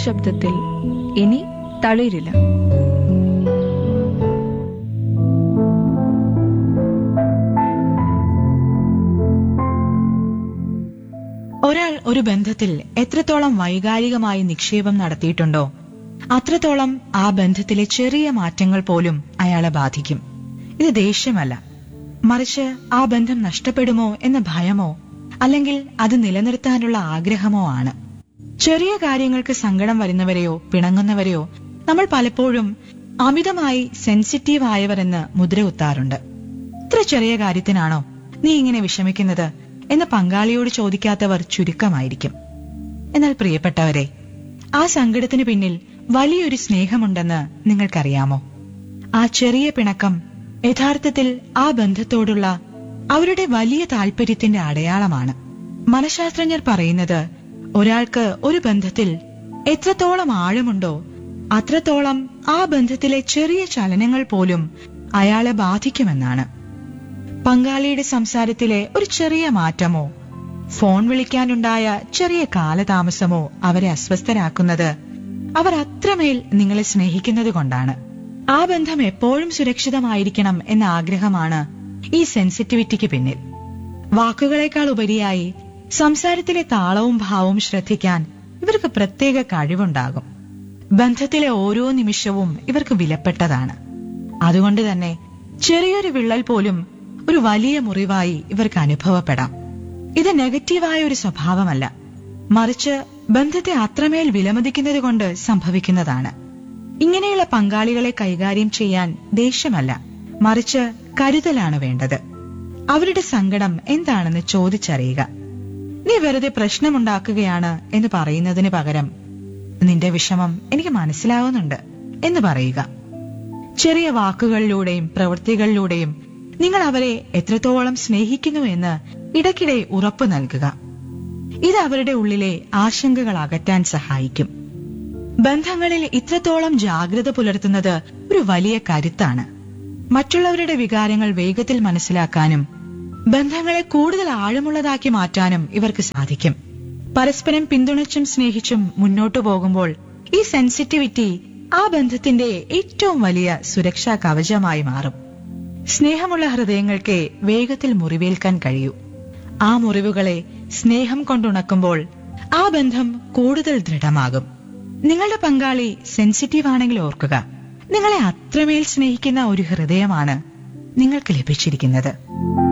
ശബ്ദത്തിൽ ഇനി തളിരില്ല ഒരാൾ ഒരു ബന്ധത്തിൽ എത്രത്തോളം വൈകാരികമായി നിക്ഷേപം നടത്തിയിട്ടുണ്ടോ അത്രത്തോളം ആ ബന്ധത്തിലെ ചെറിയ മാറ്റങ്ങൾ പോലും അയാളെ ബാധിക്കും ഇത് ദേഷ്യമല്ല മറിച്ച് ആ ബന്ധം നഷ്ടപ്പെടുമോ എന്ന ഭയമോ അല്ലെങ്കിൽ അത് നിലനിർത്താനുള്ള ആഗ്രഹമോ ആണ് ചെറിയ കാര്യങ്ങൾക്ക് സങ്കടം വരുന്നവരെയോ പിണങ്ങുന്നവരെയോ നമ്മൾ പലപ്പോഴും അമിതമായി സെൻസിറ്റീവ് ആയവരെന്ന് മുദ്രകുത്താറുണ്ട് ഇത്ര ചെറിയ കാര്യത്തിനാണോ നീ ഇങ്ങനെ വിഷമിക്കുന്നത് എന്ന് പങ്കാളിയോട് ചോദിക്കാത്തവർ ചുരുക്കമായിരിക്കും എന്നാൽ പ്രിയപ്പെട്ടവരെ ആ സങ്കടത്തിന് പിന്നിൽ വലിയൊരു സ്നേഹമുണ്ടെന്ന് നിങ്ങൾക്കറിയാമോ ആ ചെറിയ പിണക്കം യഥാർത്ഥത്തിൽ ആ ബന്ധത്തോടുള്ള അവരുടെ വലിയ താല്പര്യത്തിന്റെ അടയാളമാണ് മനഃശാസ്ത്രജ്ഞർ പറയുന്നത് ഒരാൾക്ക് ഒരു ബന്ധത്തിൽ എത്രത്തോളം ആഴമുണ്ടോ അത്രത്തോളം ആ ബന്ധത്തിലെ ചെറിയ ചലനങ്ങൾ പോലും അയാളെ ബാധിക്കുമെന്നാണ് പങ്കാളിയുടെ സംസാരത്തിലെ ഒരു ചെറിയ മാറ്റമോ ഫോൺ വിളിക്കാനുണ്ടായ ചെറിയ കാലതാമസമോ അവരെ അസ്വസ്ഥരാക്കുന്നത് അവർ അത്രമേൽ നിങ്ങളെ സ്നേഹിക്കുന്നത് കൊണ്ടാണ് ആ ബന്ധം എപ്പോഴും സുരക്ഷിതമായിരിക്കണം എന്ന ആഗ്രഹമാണ് ഈ സെൻസിറ്റിവിറ്റിക്ക് പിന്നിൽ വാക്കുകളെക്കാൾ ഉപരിയായി സംസാരത്തിലെ താളവും ഭാവവും ശ്രദ്ധിക്കാൻ ഇവർക്ക് പ്രത്യേക കഴിവുണ്ടാകും ബന്ധത്തിലെ ഓരോ നിമിഷവും ഇവർക്ക് വിലപ്പെട്ടതാണ് അതുകൊണ്ട് തന്നെ ചെറിയൊരു വിള്ളൽ പോലും ഒരു വലിയ മുറിവായി ഇവർക്ക് അനുഭവപ്പെടാം ഇത് നെഗറ്റീവായ ഒരു സ്വഭാവമല്ല മറിച്ച് ബന്ധത്തെ അത്രമേൽ വിലമതിക്കുന്നത് കൊണ്ട് സംഭവിക്കുന്നതാണ് ഇങ്ങനെയുള്ള പങ്കാളികളെ കൈകാര്യം ചെയ്യാൻ ദേഷ്യമല്ല മറിച്ച് കരുതലാണ് വേണ്ടത് അവരുടെ സങ്കടം എന്താണെന്ന് ചോദിച്ചറിയുക നീ വെറുതെ പ്രശ്നമുണ്ടാക്കുകയാണ് എന്ന് പറയുന്നതിന് പകരം നിന്റെ വിഷമം എനിക്ക് മനസ്സിലാവുന്നുണ്ട് എന്ന് പറയുക ചെറിയ വാക്കുകളിലൂടെയും പ്രവൃത്തികളിലൂടെയും നിങ്ങൾ അവരെ എത്രത്തോളം സ്നേഹിക്കുന്നു എന്ന് ഇടയ്ക്കിടെ ഉറപ്പു നൽകുക ഇത് അവരുടെ ഉള്ളിലെ ആശങ്കകൾ അകറ്റാൻ സഹായിക്കും ബന്ധങ്ങളിൽ ഇത്രത്തോളം ജാഗ്രത പുലർത്തുന്നത് ഒരു വലിയ കരുത്താണ് മറ്റുള്ളവരുടെ വികാരങ്ങൾ വേഗത്തിൽ മനസ്സിലാക്കാനും ബന്ധങ്ങളെ കൂടുതൽ ആഴമുള്ളതാക്കി മാറ്റാനും ഇവർക്ക് സാധിക്കും പരസ്പരം പിന്തുണച്ചും സ്നേഹിച്ചും മുന്നോട്ടു പോകുമ്പോൾ ഈ സെൻസിറ്റിവിറ്റി ആ ബന്ധത്തിന്റെ ഏറ്റവും വലിയ സുരക്ഷാ കവചമായി മാറും സ്നേഹമുള്ള ഹൃദയങ്ങൾക്ക് വേഗത്തിൽ മുറിവേൽക്കാൻ കഴിയൂ ആ മുറിവുകളെ സ്നേഹം കൊണ്ടുണക്കുമ്പോൾ ആ ബന്ധം കൂടുതൽ ദൃഢമാകും നിങ്ങളുടെ പങ്കാളി സെൻസിറ്റീവ് ആണെങ്കിൽ ഓർക്കുക നിങ്ങളെ അത്രമേൽ സ്നേഹിക്കുന്ന ഒരു ഹൃദയമാണ് നിങ്ങൾക്ക് ലഭിച്ചിരിക്കുന്നത്